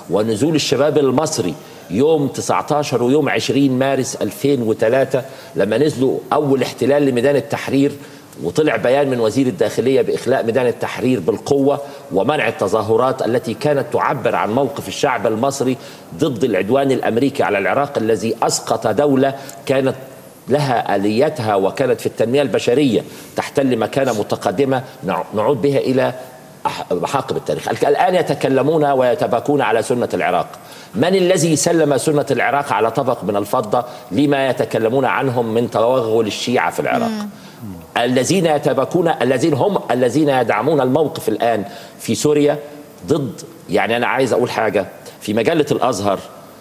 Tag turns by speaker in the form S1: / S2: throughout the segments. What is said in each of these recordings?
S1: ونزول الشباب المصري يوم 19 ويوم 20 مارس 2003 لما نزلوا اول احتلال لميدان التحرير وطلع بيان من وزير الداخليه باخلاء ميدان التحرير بالقوه ومنع التظاهرات التي كانت تعبر عن موقف الشعب المصري ضد العدوان الامريكي على العراق الذي اسقط دوله كانت لها اليتها وكانت في التنميه البشريه تحتل مكانه متقدمه نعود بها الى محاقب التاريخ الان يتكلمون ويتباكون على سنه العراق من الذي سلم سنه العراق على طبق من الفضه لما يتكلمون عنهم من توغل الشيعه في العراق مم. الذين يتباكون الذين هم الذين يدعمون الموقف الان في سوريا ضد يعني انا عايز اقول حاجه في مجله الازهر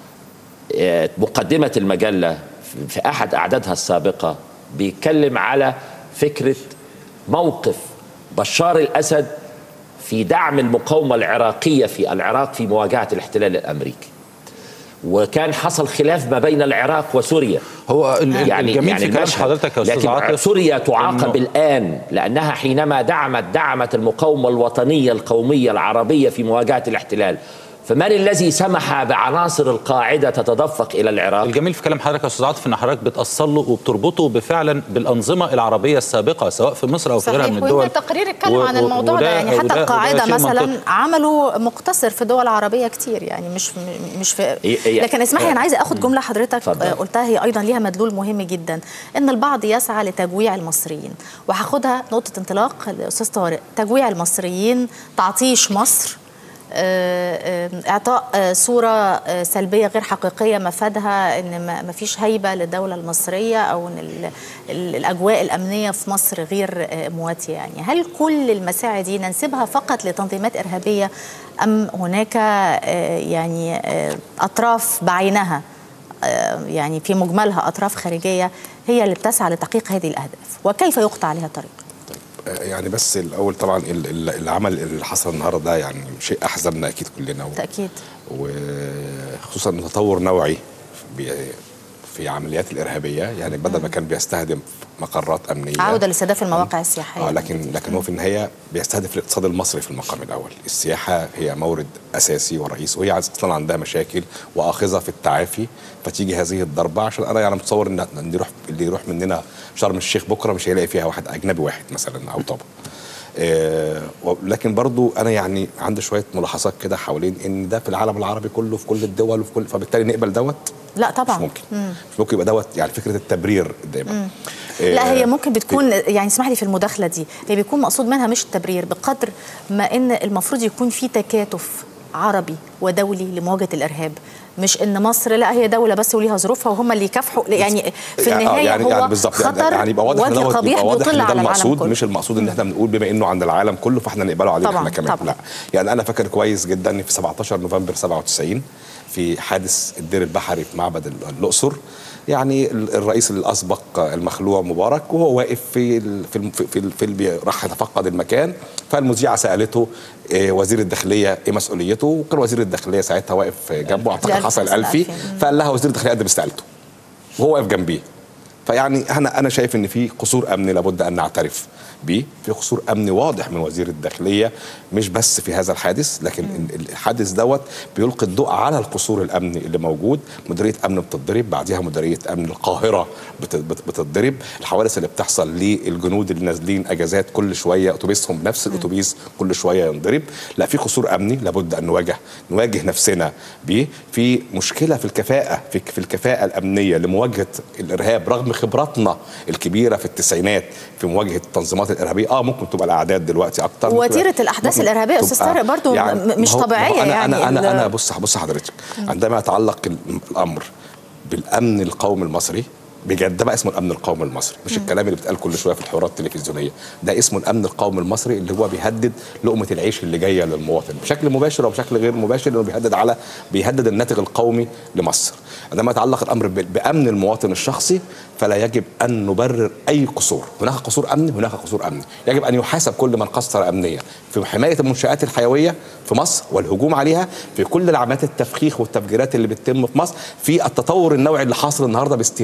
S1: مقدمه المجله في احد اعدادها السابقه بيتكلم على فكره موقف بشار الاسد في دعم المقاومه العراقيه في العراق في مواجهه الاحتلال الامريكي وكان حصل خلاف ما بين العراق وسوريا
S2: هو يعني الجميل يعني في كلام حضرتك يا استاذ
S1: عاطف سوريا تعاقب الان لانها حينما دعمت دعمت المقاومه الوطنيه القوميه العربيه في مواجهه الاحتلال فمن الذي سمح بعناصر القاعده تتدفق الى العراق؟
S2: الجميل في كلام حضرتك يا استاذ عاطف ان حضرتك بتاصل له وبتربطه بفعلا بالانظمه العربيه السابقه سواء في مصر او في غيرها من الدول
S3: التقرير اتكلم عن الموضوع ده يعني حتى القاعده مثلا عملوا مقتصر في دول عربيه كتير يعني مش مش في لكن اسمح لي انا عايزه اخد جمله حضرتك فضل. قلتها هي ايضا ليها مدلول مهم جدا ان البعض يسعى لتجويع المصريين وهاخدها نقطه انطلاق الاستاذ طارق تجويع المصريين تعطيش مصر اعطاء صوره سلبيه غير حقيقيه مفادها ان ما فيش هيبه للدوله المصريه او ان الاجواء الامنيه في مصر غير مواتيه يعني هل كل المساعي دي ننسبها فقط لتنظيمات ارهابيه ام هناك يعني اطراف بعينها يعني في مجملها اطراف خارجيه هي اللي بتسعى لتحقيق هذه الاهداف وكيف يقطع عليها طريق
S4: يعني بس الاول طبعا العمل اللي حصل النهارده ده يعني شيء احزننا اكيد كلنا
S3: تاكيد
S4: وخصوصا تطور نوعي في عمليات الارهابيه يعني بدل ما كان بيستهدف مقرات امنيه
S3: عوده لاستهداف المواقع السياحيه
S4: اه لكن لكن هو في النهايه بيستهدف الاقتصاد المصري في المقام الاول السياحه هي مورد اساسي ورئيسي وهي اصلا عندها مشاكل واخذه في التعافي فتيجي هذه الضربه عشان انا يعني متصور ان اللي يروح اللي يروح مننا شرم الشيخ بكره مش هيلاقي فيها واحد اجنبي واحد مثلا او طبعا آه لكن برضو انا يعني عندي شويه ملاحظات كده حوالين ان ده في العالم العربي كله في كل الدول وفي كل فبالتالي نقبل دوت
S3: لا طبعا
S4: مش ممكن مم. مش ممكن يبقى دوت يعني فكره التبرير دايما
S3: آه لا هي ممكن بتكون يعني اسمح لي في المداخله دي هي بيكون مقصود منها مش التبرير بقدر ما ان المفروض يكون في تكاتف عربي ودولي لمواجهه الارهاب مش ان مصر لا هي دوله بس وليها ظروفها وهم اللي يكافحوا يعني في النهايه
S4: يعني
S3: هو
S4: يعني بالظبط
S3: خطر
S4: يعني يبقى واضح
S3: وجه قبيح
S4: واضح
S3: بيطل
S4: ان ده
S3: على
S4: المقصود
S3: العالم كله
S4: مش المقصود ان احنا بنقول بما انه عند العالم كله فاحنا نقبله عليه
S3: طبعاً
S4: احنا كمان
S3: طبعاً.
S4: لا يعني انا فاكر كويس جدا ان في 17 نوفمبر 97 في حادث الدير البحري في معبد الاقصر يعني الرئيس الاسبق المخلوع مبارك وهو واقف في ال في ال في, ال في ال راح يتفقد المكان فالمذيعه سالته إيه وزير الداخليه ايه مسؤوليته وكان وزير الداخليه ساعتها واقف جنبه اعتقد حصل الفي فقال لها وزير الداخليه قدم استقالته وهو واقف جنبيه فيعني انا انا شايف ان في قصور امني لابد ان نعترف بيه في قصور امني واضح من وزير الداخليه مش بس في هذا الحادث لكن الحادث دوت بيلقي الضوء على القصور الامني اللي موجود مديريه امن بتتضرب بعديها مديريه امن القاهره بتتضرب الحوادث اللي بتحصل للجنود اللي نازلين اجازات كل شويه اتوبيسهم نفس الاتوبيس كل شويه ينضرب لا في قصور امني لابد ان نواجه نواجه نفسنا بيه في مشكله في الكفاءه في, في الكفاءه الامنيه لمواجهه الارهاب رغم خبراتنا الكبيره في التسعينات في مواجهه التنظيمات الارهابيه اه ممكن تبقى الاعداد دلوقتي اكتر
S3: وتيره الاحداث الارهابيه استاذ طارق برضو يعني مش طبيعيه
S4: أنا
S3: يعني
S4: انا انا انا بص بص حضرتك عندما يتعلق الامر بالامن القومي المصري بجد ده بقى اسمه الامن القومي المصري مش الكلام اللي بيتقال كل شويه في الحوارات التلفزيونيه ده اسمه الامن القومي المصري اللي هو بيهدد لقمه العيش اللي جايه للمواطن بشكل مباشر او بشكل غير مباشر لانه بيهدد على بيهدد الناتج القومي لمصر عندما يتعلق الامر بامن المواطن الشخصي فلا يجب ان نبرر اي قصور هناك قصور امني هناك قصور امني يجب ان يحاسب كل من قصر امنيا في حمايه المنشات الحيويه في مصر والهجوم عليها في كل عمليات التفخيخ والتفجيرات اللي بتتم في مصر في التطور النوعي اللي حاصل النهارده باستهداف السياحه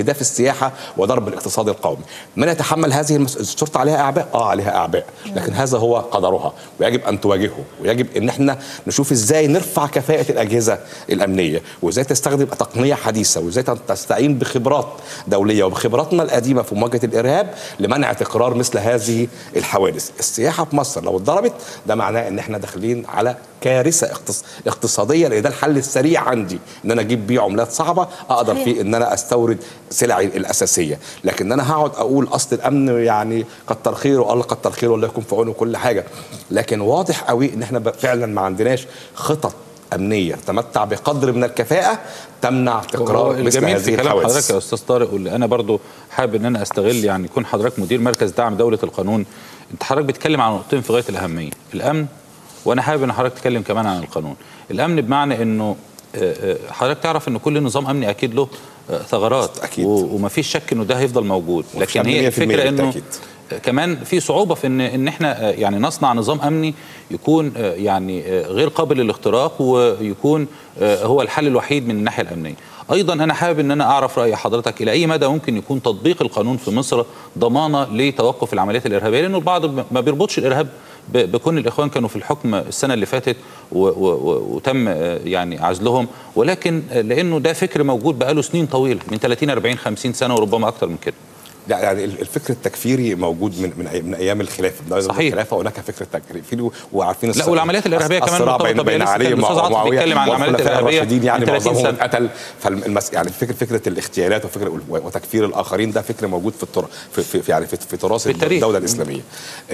S4: السياحه وضرب الاقتصاد القومي من يتحمل هذه المس... الشرطه عليها اعباء اه عليها اعباء لكن هذا هو قدرها ويجب ان تواجهه ويجب ان احنا نشوف ازاي نرفع كفاءه الاجهزه الامنيه وازاي تستخدم تقنيه حديثه وازاي تستعين بخبرات دوليه وبخبراتنا القديمه في مواجهه الارهاب لمنع تكرار مثل هذه الحوادث السياحه في مصر لو اتضربت ده معناه ان احنا داخلين على كارثه اقتص- اقتصاديه لان ده الحل السريع عندي ان انا اجيب بيه عملات صعبه اقدر
S3: صحيح.
S4: فيه ان انا استورد سلعي الاساسيه لكن انا هقعد اقول اصل الامن يعني كتر خيره الله كتر خيره الله يكون في عونه كل حاجه لكن واضح قوي ان احنا ب- فعلا ما عندناش خطط امنيه تمتع بقدر من الكفاءه تمنع
S2: هو
S4: تكرار مثل
S2: الجميل في
S4: هذه
S2: كلام حضرتك
S4: الحوادث
S2: يا استاذ طارق واللي انا برضو حابب ان انا استغل يعني يكون حضرتك مدير مركز دعم دوله القانون انت حضرتك بتتكلم عن نقطتين في غايه الاهميه الامن وانا حابب ان حضرتك تتكلم كمان عن القانون الامن بمعنى انه آه، آه، حضرتك تعرف ان كل نظام امني اكيد له آه، ثغرات
S4: أكيد.
S2: و- ومفيش شك انه ده هيفضل موجود
S4: ومفيش
S2: لكن هي
S4: أمنية في
S2: الفكره
S4: المية
S2: انه
S4: بالتأكيد.
S2: كمان في صعوبه في ان ان احنا آه، يعني نصنع نظام امني يكون آه، يعني آه، غير قابل للاختراق ويكون آه، هو الحل الوحيد من الناحيه الامنيه. ايضا انا حابب ان انا اعرف راي حضرتك الى اي مدى ممكن يكون تطبيق القانون في مصر ضمانه لتوقف العمليات الارهابيه لانه البعض ما بيربطش الارهاب ب- بكون الاخوان كانوا في الحكم السنه اللي فاتت و و و وتم آه، يعني عزلهم ولكن آه، لانه ده فكر موجود بقاله سنين طويله من 30 40 50 سنه وربما اكثر من كده.
S4: لا يعني ال- الفكر التكفيري موجود من من, أي- من ايام الخلافه من أيام
S2: صحيح.
S4: الخلافه هناك فكر تكفيري وعارفين
S2: لا، والعمليات الإرهابية كمان
S4: الصراع
S2: مرتبطة
S4: بين
S2: بيها.
S4: بين
S2: لسه
S4: علي
S2: كان الأستاذ عاطف
S4: ومعاويه
S2: بيتكلم عن العمليات
S4: والخلفاء
S2: الإرهابية
S4: الراشدين يعني
S2: من 30
S4: معظمهم
S2: سنة.
S4: اتقتل فالمس يعني فكره فكره الاغتيالات وفكره وتكفير الاخرين ده فكر موجود في التر... في, في في- يعني في, في تراث
S2: في التاريخ.
S4: الدوله الاسلاميه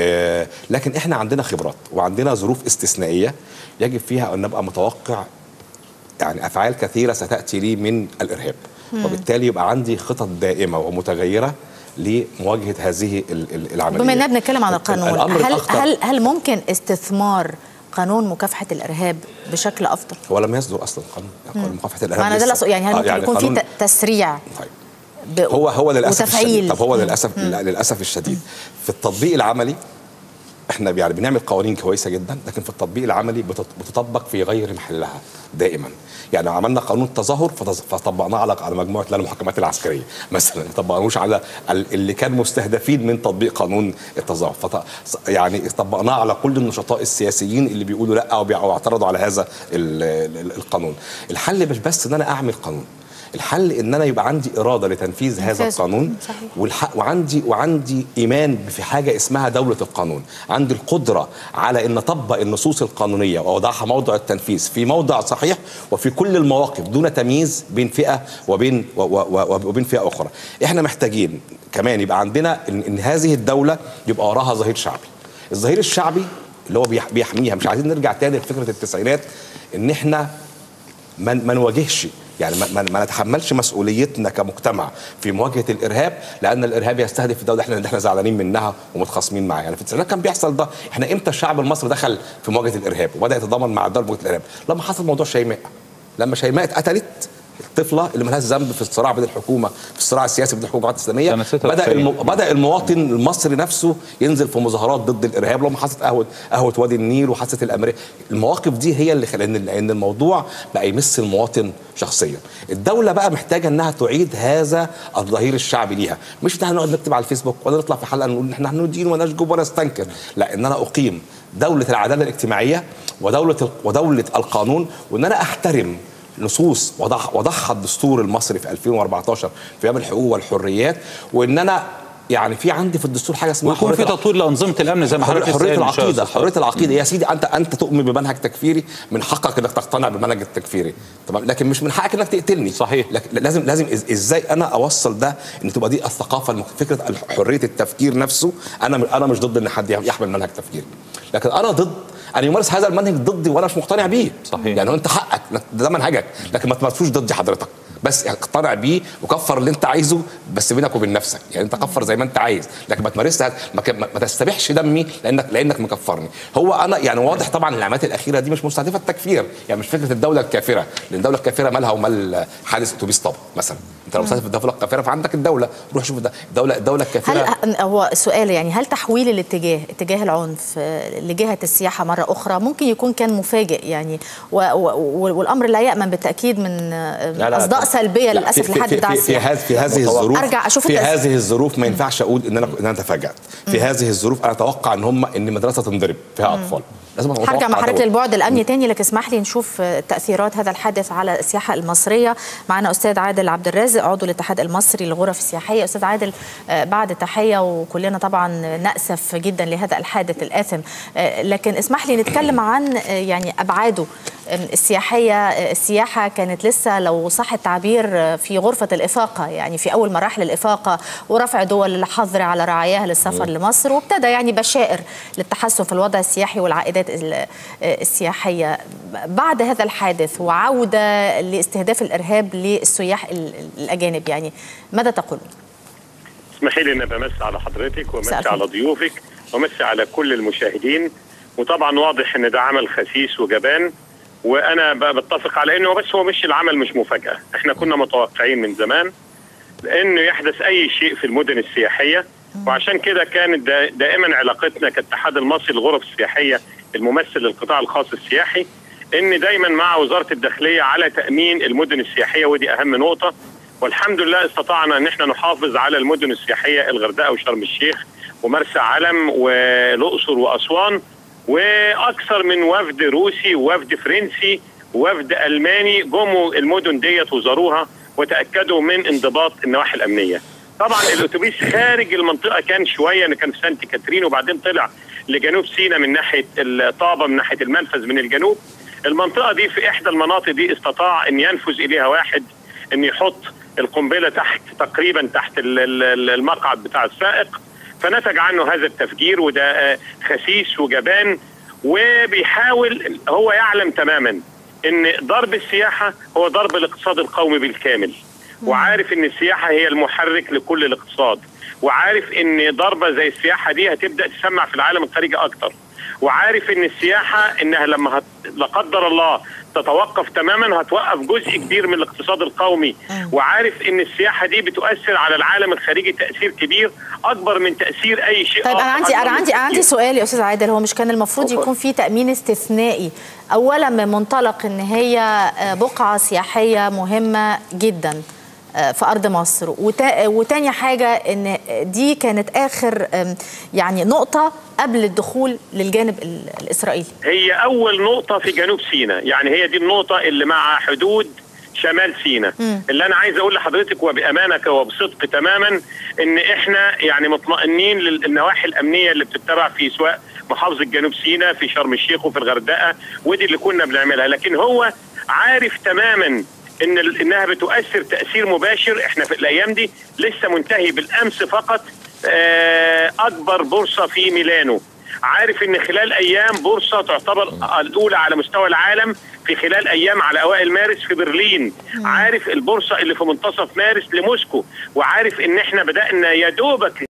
S4: آه لكن احنا عندنا خبرات وعندنا ظروف استثنائيه يجب فيها ان نبقى متوقع يعني افعال كثيره ستاتي لي من الارهاب وبالتالي يبقى عندي خطط دائمه ومتغيره لمواجهه هذه ال- ال- العمليه
S3: بما اننا بنتكلم عن القانون
S4: الأمر
S3: هل
S4: الأخطر-
S3: هل هل ممكن استثمار قانون مكافحه الارهاب بشكل افضل؟
S4: هو لم يصدر اصلا قانون قانون مكافحه الارهاب
S3: معنى ده
S4: لسه.
S3: الأصل- يعني هل
S4: آه،
S3: ممكن يكون في
S4: قانون-
S3: ت- تسريع
S4: طيب
S3: ب-
S4: هو هو للاسف
S3: وتفعيل
S4: الشديد طب هو
S3: مم.
S4: للاسف لا للاسف الشديد في التطبيق العملي احنا يعني بنعمل قوانين كويسه جدا لكن في التطبيق العملي بتط- بتطبق في غير محلها دائما يعني عملنا قانون تظاهر فتز- فطبقناه على على مجموعه لا المحكمات العسكريه مثلا ما طبقناهوش على ال- اللي كان مستهدفين من تطبيق قانون التظاهر فط... يعني طبقناه على كل النشطاء السياسيين اللي بيقولوا لا او, بيع- أو اعترضوا على هذا ال... ال- القانون الحل مش بس ان انا اعمل قانون الحل ان انا يبقى عندي اراده لتنفيذ هذا
S3: تنفيذه.
S4: القانون
S3: صحيح.
S4: والحق وعندي وعندي ايمان في حاجه اسمها دوله القانون عندي القدره على ان اطبق النصوص القانونيه واوضعها موضع التنفيذ في موضع صحيح وفي كل المواقف دون تمييز بين فئه وبين و- و- و- وبين فئه اخرى احنا محتاجين كمان يبقى عندنا ان, إن هذه الدوله يبقى وراها ظهير شعبي الظهير الشعبي اللي هو بيح- بيحميها مش عايزين نرجع تاني لفكره التسعينات ان احنا ما ما نواجهش يعني ما, ما, ما نتحملش مسؤوليتنا كمجتمع في مواجهه الارهاب لان الارهاب يستهدف الدوله احنا اللي احنا زعلانين منها ومتخاصمين معاها يعني في التسعينات كان بيحصل ده احنا امتى الشعب المصري دخل في مواجهه الارهاب وبدا يتضامن مع الدوله في مواجهه الارهاب لما حصل موضوع شيماء لما شيماء اتقتلت الطفله اللي ملهاش ذنب في الصراع بين الحكومه في الصراع السياسي بين الحكومات الاسلاميه
S2: سنة 96.
S4: بدا الم... بدا المواطن المصري نفسه ينزل في مظاهرات ضد الارهاب لما حصلت قهوه قهوه وادي النيل وحصلت الامريه المواقف دي هي اللي خلت لان لان الموضوع بقى يمس المواطن شخصيا الدوله بقى محتاجه انها تعيد هذا الظهير الشعبي ليها مش ان احنا نقعد نكتب على الفيسبوك ولا نطلع في حلقه نقول ان احنا هندين ونشجب ونستنكر لا ان انا اقيم دوله العداله الاجتماعيه ودوله ودوله القانون وان انا احترم نصوص وضع وضعها الدستور المصري في 2014 في باب الحقوق والحريات وان انا يعني في عندي في الدستور حاجه اسمها
S2: ويكون في
S4: حرية
S2: تطوير لانظمه الامن زي ما
S4: حرية,
S2: حضرتك
S4: حرية
S2: لسه قايل من شوية
S4: العقيدة
S2: أستاذ
S4: حرية العقيدة يا سيدي أنت أنت تؤمن بمنهج تكفيري من حقك إنك تقتنع بالمنهج التكفيري تمام لكن مش من حقك إنك تقتلني
S2: صحيح.
S4: لكن لازم لازم إز- إزاي أنا أوصل ده إن تبقى دي الثقافة المك- فكرة حرية التفكير نفسه أنا أنا مش ضد إن حد يحمل منهج تفكيري لكن أنا ضد أن يمارس هذا المنهج ضدي وأنا مش مقتنع بيه
S2: صحيح.
S4: يعني هو أنت حقك ده منهجك لكن ما تمارسوش ضدي حضرتك بس اقتنع بيه وكفر اللي انت عايزه بس بينك وبين نفسك يعني انت كفر زي ما انت عايز لكن ما تمارسش هذا- ما, ك- ما ما تستبيحش دمي لانك لانك مكفرني هو انا يعني واضح طبعا العمليات الاخيره دي مش مستهدفه التكفير يعني مش فكره الدوله الكافره لان الدوله الكافره مالها ومال حادث اتوبيس طب مثلا انت لو مستهدف الدوله الكافره فعندك الدوله روح شوف ده الدوله الدوله الكافره
S3: هل هو سؤال يعني هل تحويل الاتجاه اتجاه العنف آه، لجهه السياحه مره اخرى ممكن يكون كان مفاجئ يعني و و والامر لا يامن بالتاكيد من آه،
S1: لا لا
S3: اصداء
S1: طبعاً.
S3: سلبيه
S4: لا،
S3: للاسف
S4: في- في-
S3: لحد
S4: في-
S3: بتاع
S4: في, في,
S3: السياحه
S4: هذه في هذه
S1: متوقع.
S4: الظروف
S3: أرجع أشوف
S4: في
S3: التأس-
S4: هذه الظروف ما ينفعش اقول ان انا ان انا تفاجات في هذه الظروف انا اتوقع ان هم ان مدرسه تنضرب فيها اطفال لازم أبقى
S3: هرجع
S4: متوقع
S3: مع حضرتك
S4: دوت.
S3: للبعد الامني تاني لكن اسمح لي نشوف آه، تاثيرات هذا الحادث على السياحه المصريه معنا استاذ عادل عبد الرازق عضو الاتحاد المصري للغرف السياحيه استاذ عادل آه، بعد تحيه وكلنا طبعا ناسف جدا لهذا الحادث الاثم آه، لكن اسمح لي نتكلم عن آه، يعني ابعاده آم، السياحيه آه، السياحه كانت لسه لو صح التعبير آه، في غرفه الافاقه يعني في اول مراحل الافاقه ورفع دول الحظر على رعاياها للسفر لمصر وابتدى يعني بشائر للتحسن في الوضع السياحي والعائدات ال- آه، السياحيه بعد هذا الحادث وعوده لاستهداف الارهاب للسياح ال- الاجانب يعني ماذا تقولون؟
S5: اسمحي لي ان بمسي على حضرتك
S3: مساء
S5: ومسي
S3: الخير.
S5: على ضيوفك ومسي على كل المشاهدين وطبعا واضح ان ده عمل خسيس وجبان وانا ب- بتفق على انه بس هو مش العمل مش مفاجاه احنا كنا متوقعين من زمان انه يحدث اي شيء في المدن السياحيه وعشان كده كانت دا دائما علاقتنا كاتحاد المصري للغرف السياحيه الممثل للقطاع الخاص السياحي ان دايما مع وزاره الداخليه على تامين المدن السياحيه ودي اهم نقطه والحمد لله استطعنا ان احنا نحافظ على المدن السياحيه الغردقه وشرم الشيخ ومرسى علم والاقصر واسوان واكثر من وفد روسي ووفد فرنسي ووفد الماني جموا المدن ديت وزاروها وتاكدوا من انضباط النواحي الامنيه. طبعا الاتوبيس خارج المنطقه كان شويه ان كان في سانت كاترين وبعدين طلع لجنوب سيناء من ناحيه الطابه من ناحيه المنفذ من الجنوب. المنطقه دي في احدى المناطق دي استطاع ان ينفذ اليها واحد ان يحط القنبله تحت تقريبا تحت ال- ال- المقعد بتاع السائق فنتج عنه هذا التفجير وده آه، خسيس وجبان وبيحاول هو يعلم تماما ان ضرب السياحه هو ضرب الاقتصاد القومي بالكامل وعارف ان السياحه هي المحرك لكل الاقتصاد وعارف ان ضربه زي السياحه دي هتبدا تسمع في العالم الخارجي اكتر وعارف ان السياحه انها لما هت... لا قدر الله تتوقف تماما هتوقف جزء كبير من الاقتصاد القومي وعارف ان السياحه دي بتؤثر على العالم الخارجي تاثير كبير اكبر من تاثير اي شيء
S3: طيب انا
S5: آخر،
S3: عندي
S5: أكبر
S3: انا
S5: من
S3: عندي انا عندي
S5: تأثير.
S3: سؤال يا استاذ عادل هو مش كان المفروض
S5: اتفضل.
S3: يكون في تامين استثنائي اولا من منطلق ان هي آه، بقعه سياحيه مهمه جدا آه، في ارض مصر وتا- وتاني حاجه ان دي كانت اخر آم، يعني نقطه قبل الدخول للجانب ال- الاسرائيلي
S5: هي اول نقطه في جنوب سيناء يعني هي دي النقطه اللي مع حدود شمال سيناء اللي انا عايز اقول لحضرتك وبامانه وبصدق تماما ان احنا يعني مطمئنين للنواحي الامنيه اللي بتتبع في سواء محافظه جنوب سيناء في شرم الشيخ وفي الغردقه ودي اللي كنا بنعملها لكن هو عارف تماما ان ال- انها بتؤثر تاثير مباشر احنا في الايام دي لسه منتهي بالامس فقط آه، اكبر بورصه في ميلانو عارف ان خلال ايام بورصه تعتبر الاولى على مستوى العالم في خلال ايام على اوائل مارس في برلين عارف البورصه اللي في منتصف مارس لموسكو وعارف ان احنا بدانا يا دوبك